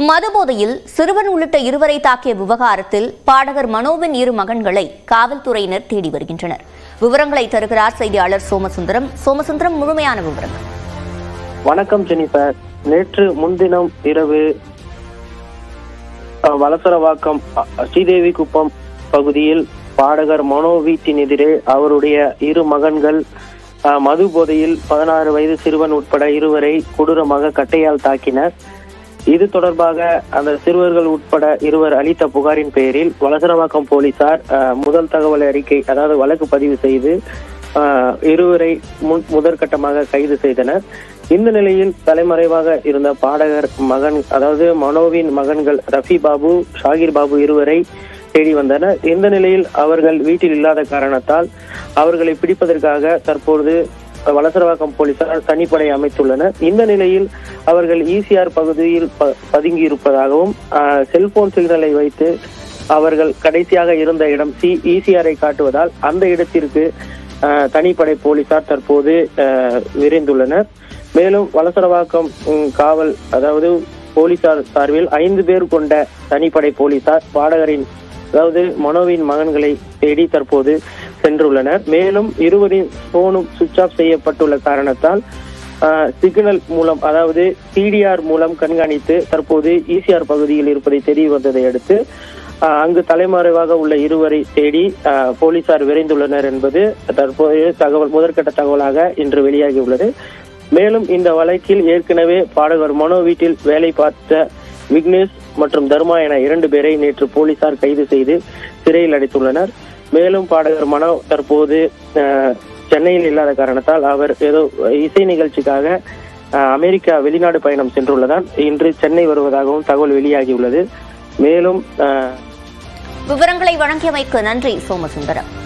மதுபோதையில் சிறுவன் உள்ளிட்ட இருவரை தாக்கிய விவகாரத்தில் பாடகர் மனோவின் இரு மகன்களை காவல்துறையினர் தேடி வருகின்றனர் விவரங்களை தருகிறார் செய்தியாளர் சோமசுந்தரம் சோமசுந்தரம் முழுமையான விவரங்கள் வணக்கம் ஜெனிஃபர் நேற்று முன்தினம் இரவு அஹ், வலசரவாக்கம் அ- ஸ்ரீதேவி குப்பம் பகுதியில் பாடகர் மனோ வீட்டின் எதிரே அவருடைய இரு மகன்கள் அஹ், மது போதையில் பதினாறு வயது சிறுவன் உட்பட இருவரை கொடூரமாக கட்டையால் தாக்கினர் இது தொடர்பாக அந்த சிறுவர்கள் உட்பட இருவர் அளித்த புகாரின் பெயரில் வலசரவாக்கம் போலீசார் அஹ், முதல் தகவல் அறிக்கை அதாவது வழக்கு பதிவு செய்து அஹ், இருவரை முன் முதற்கட்டமாக கைது செய்தனர் இந்த நிலையில் தலைமறைவாக இருந்த பாடகர் மகன் அதாவது மனோவின் மகன்கள் ரஃபி பாபு ஷாகிர் பாபு இருவரை தேடி வந்தனர் இந்த நிலையில் அவர்கள் வீட்டில் இல்லாத காரணத்தால் அவர்களை பிடிப்பதற்காக தற்பொழுது வலசரவாக்கம் போலீசார் தனிப்படை அமைத்துள்ளனர் இந்த நிலையில் அவர்கள் ஈசிஆர் பகுதியில் ப- பதுங்கி இருப்பதாகவும் ஆஹ், செல்போன் சிக்னலை வைத்து அவர்கள் கடைசியாக இருந்த இடம் சி ஈசிஆரை காட்டுவதால் அந்த இடத்திற்கு ஆஹ், தனிப்படை போலீசார் தற்போது ஆஹ், விரைந்துள்ளனர் மேலும் வலசரவாக்கம் ம், காவல் அதாவது போலீசார் சார்பில் ஐந்து பேர் கொண்ட தனிப்படை போலீசார் பாடகரின் அதாவது மனோவின் மகன்களை தேடி தற்போது சென்றுள்ளனர் மேலும் இருவரின் போனும் சுவிட்ச் ஆஃப் செய்யப்பட்டுள்ள காரணத்தால் ஆஹ், சிக்னல் மூலம் அதாவது சிடிஆர் மூலம் கண்காணித்து தற்போது ஈசிஆர் பகுதியில் இருப்பதை தெரிய வந்ததை அடுத்து ஆஹ், அங்கு தலைமறைவாக உள்ள இருவரை தேடி ஆஹ், போலீசார் விரைந்துள்ளனர் என்பது தற்போதைய தகவல் முதற்கட்ட தகவலாக இன்று வெளியாகியுள்ளது மேலும் இந்த வழக்கில் ஏற்கனவே பாடகர் மனோ வீட்டில் வேலை பார்த்த விக்னேஷ் மற்றும் தர்மா என இரண்டு பேரை நேற்று போலீசார் கைது செய்து சிறையில் அடைத்துள்ளனர் மேலும் பாடகர் மனோ தற்போது ஆஹ், சென்னையில் இல்லாத காரணத்தால் அவர் ஏதோ இசை நிகழ்ச்சிக்காக ஆஹ், அமெரிக்கா வெளிநாடு பயணம் சென்றுள்ளதால் இன்று சென்னை வருவதாகவும் தகவல் வெளியாகியுள்ளது மேலும் ஆஹ், விவரங்களை வழங்கியமைக்கு நன்றி சோமசுந்தரம்